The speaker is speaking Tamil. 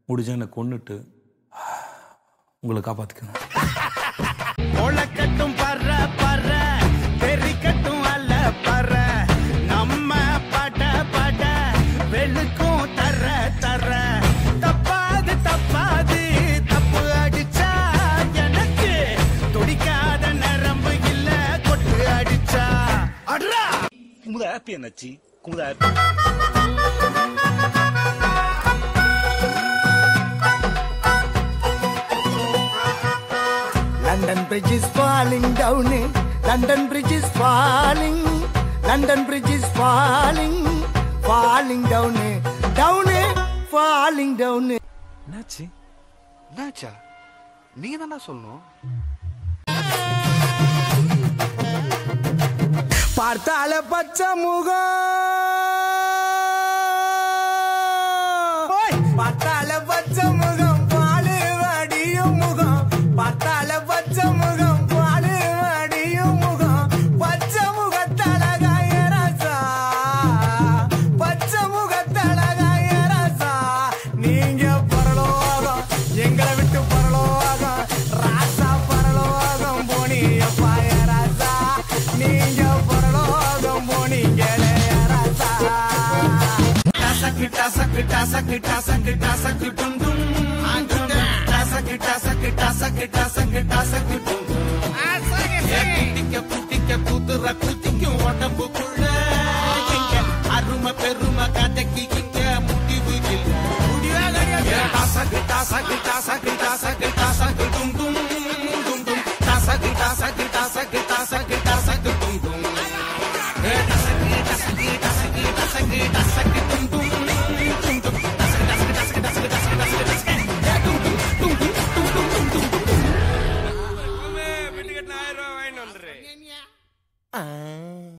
முடிஞ்சா என்னை கொன்னுட்டு உங்களை காப்பாற்றிக்கோங்க முளைக்கட்டும் பற பற தெரிக்கட்டும் அல்ல பற நம்ம பட பட வெளுக்கும் தர தர தப்பாது தப்பாது தப்பு அடிச்சா எனக்கு துடிக்காத நரம்பு இல்ல கொட்டு அடிச்சா அட்ரா குமுதா ஹாப்பி என்னாச்சு Kumudha happy London Bridge is falling down. London Bridge is falling. London Bridge is falling. Falling down. Down. Falling down. என்னாச்சு என்னாச்சா நீங்க தானே சொல்லணும் பார்த்தால பச்சை முகம் ஓய்! பார்த்தால பச்சை முகம் பாலு வடியும் முகம் பார்த்தால பச்சை முகம் பாலு வடியும் முகம் பச்சை முகத்தழகாய ராசா பச்சை முகத்தழகாய ராசா நீங்க பரலோகம் எங்களை விட்டு பரலோகம் ராசா பரலோகம் போனியப்பாய ராசா நீங்க பரலோகம் போனீங்களே ராசா டசக்கு டசக்கு டசக்கு டசக்கு டசக்கு டும் டும் டசக்கு டசக்கு டசக்கு டசக்கு டசக்கு டும் டும் குட்டிக்க குட்டிக்க குத்துற குத்திக்கும் உடம்புக்குள்ள இங்க அருமை பெருமை கதைக்கு இங்க முடிவு இல்லை டசக்கு டசக்கு டசக்கு டசக்கு டசக்கு டும் டும் டும் டும் டசக்கு டசக்கு டசக்கு டசக்கு டசக்கு டும் டும் டசக்கு டசக்கு டசக்கு டசக்கு டசக்கு டும் டும் டும் டும் டசக்கு டசக்கு டசக்கு டசக்கு டசக்கு டசக்கு டசக்கு டும் டும் டும் டும் டும் டும் டும் டும் வீட்டுக்கு ஆயிரம் ரூபாய் வாங்கிட்டு வந்துடுறேன்